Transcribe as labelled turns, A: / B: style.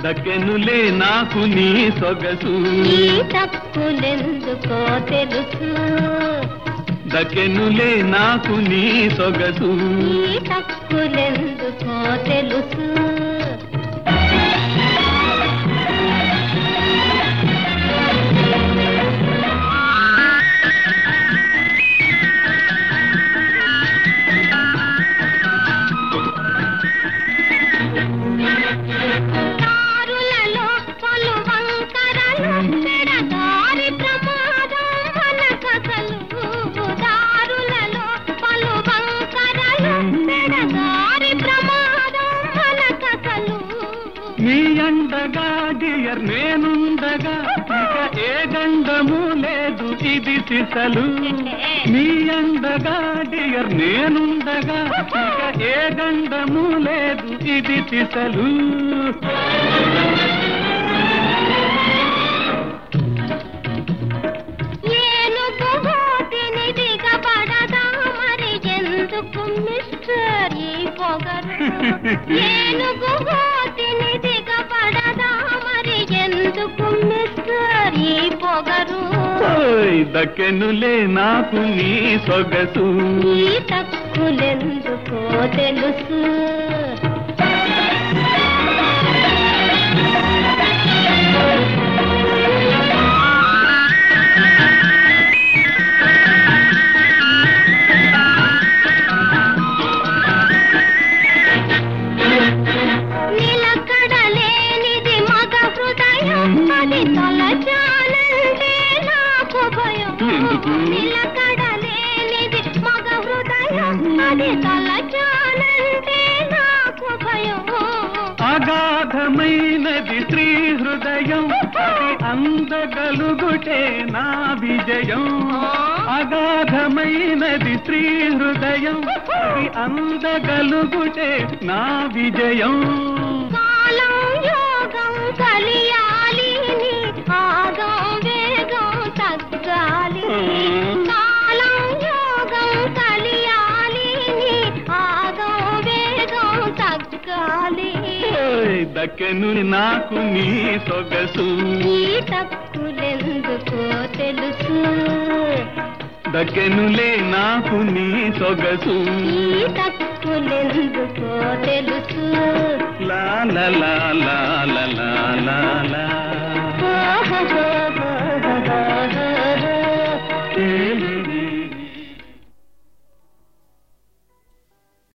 A: దక్కెనులే నాకు నీ సొగసు
B: ఈ తప్పులెందుకో తెలుసు
A: దక్కెనులే నాకు నీ సొగసు
B: ఈ తప్పులెందుకో తెలుసు దారులలో పలు వంకరలు పెడదారి ప్రమాదం మనకసలు దారులలో పలు వంకరలు పెడదారి ప్రమాదం మనకసలు
A: నీ అండగా డియర్ నేనుండగా ఇక ఏ గండము లేదు ఇది సిసలు నీ అండగా డియర్ నేనుండగా ఇక ఏ గండము లేదు ఇది సిసలు
B: ఏనుగు హోతిని దిగబడదా మరి ఎందుకు మిస్టర్ ఈ పొగరు ఏనుగు హోతిని దిగబడదా మరి ఎందుకు మిస్టర్ ఈ పొగరు
A: ఓయ్, దక్కెనులే నాకు నీ సొగసు
B: ఈ తక్కులెందుకో తెలుసు నిలకడలేనిది మగ హృదయం అది తలచాలంటే నాకు భయం
A: ఎందుకు?
B: నిలకడలేనిది మగ హృదయం అది తలచాలంటే నాకు భయం
A: అగాధమైనది స్త్రీ హృదయం అది అందగలుగుటే నా విజయం అగాధమైనది స్త్రీ హృదయం అది అందగలుగుటే నా విజయం
B: కాలం యోగం కలియాలి నీ ఆగం వేగం తగ్గాలి కాలం యోగం కలియాలి నీ ఆగం వేగం తగ్గాలి
A: ఓయ్, దక్కెను నాకు నీ సొగసు
B: ఈ తప్పులెందుకో తెలుసు
A: దక్కెనులే నాకు నీ సొగసు
B: ఈ తప్పులెందుకో తెలుసు
A: లా లా లా లా లా లా లా లా
B: ఓహో